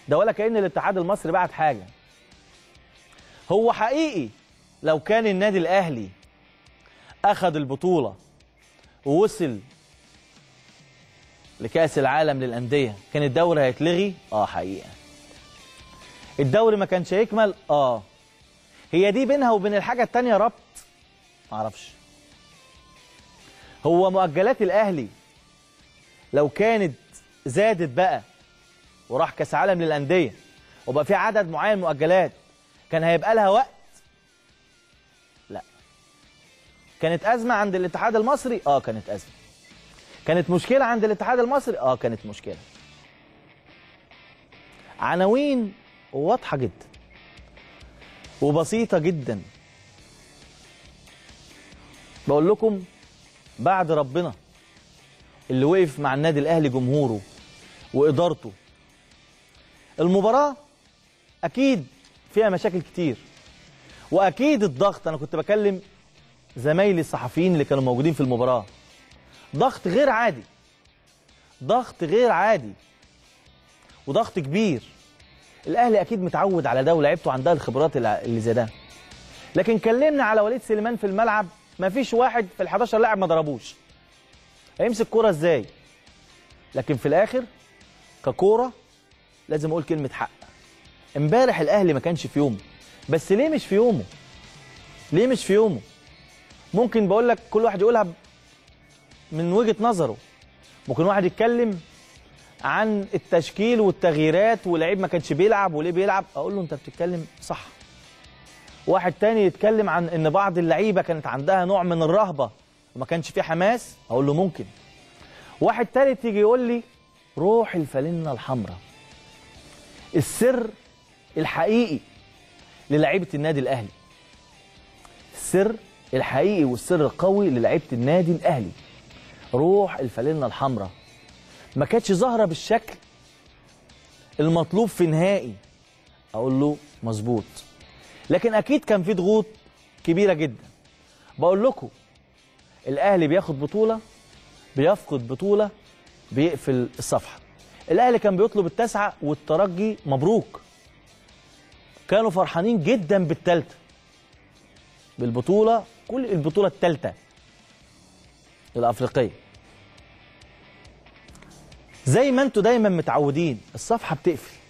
ده ولا كأن الاتحاد المصري بعت حاجة هو حقيقي لو كان النادي الأهلي أخذ البطولة ووصل لكأس العالم للأندية كان الدوري هيتلغي؟ آه حقيقة الدوري ما كانش هيكمل؟ آه هي دي بينها وبين الحاجة التانية ربط؟ معرفش هو مؤجلات الأهلي لو كانت زادت بقى وراح كاس عالم للانديه وبقى في عدد معين مؤجلات كان هيبقى لها وقت لا كانت ازمه عند الاتحاد المصري اه كانت ازمه كانت مشكله عند الاتحاد المصري اه كانت مشكله عناوين واضحه جدا وبسيطه جدا بقول لكم بعد ربنا اللي وقف مع النادي الاهلي جمهوره وادارته المباراه اكيد فيها مشاكل كتير واكيد الضغط انا كنت بكلم زمايلي الصحفيين اللي كانوا موجودين في المباراه ضغط غير عادي ضغط غير عادي وضغط كبير الاهلي اكيد متعود على ده ولاعيبته عندها الخبرات اللي زي ده لكن كلمنا على وليد سليمان في الملعب ما فيش واحد في ال 11 لاعب ما ضربوش هيمسك كوره ازاي لكن في الاخر ككوره لازم اقول كلمه حق امبارح الاهلي ما كانش في يومه بس ليه مش في يومه ليه مش في يومه ممكن بقول لك كل واحد يقولها من وجهه نظره ممكن واحد يتكلم عن التشكيل والتغييرات ولعيب ما كانش بيلعب وليه بيلعب اقول له انت بتتكلم صح واحد تاني يتكلم عن ان بعض اللعيبه كانت عندها نوع من الرهبه وما كانش فيه حماس اقول له ممكن واحد تالت يجي يقول لي روح الفالنه الحمراء السر الحقيقي للعيبه النادي الاهلي السر الحقيقي والسر القوي للعيبه النادي الاهلي روح الفالنه الحمراء ما كانتش ظاهره بالشكل المطلوب في نهائي اقول له مظبوط لكن اكيد كان في ضغوط كبيره جدا بقول لكم الاهلي بياخد بطوله بيفقد بطوله بيقفل الصفحه الاهلي كان بيطلب التاسعه والترجي مبروك كانوا فرحانين جدا بالثالثه بالبطوله كل البطوله الثالثه الافريقيه زي ما انتوا دايما متعودين الصفحه بتقفل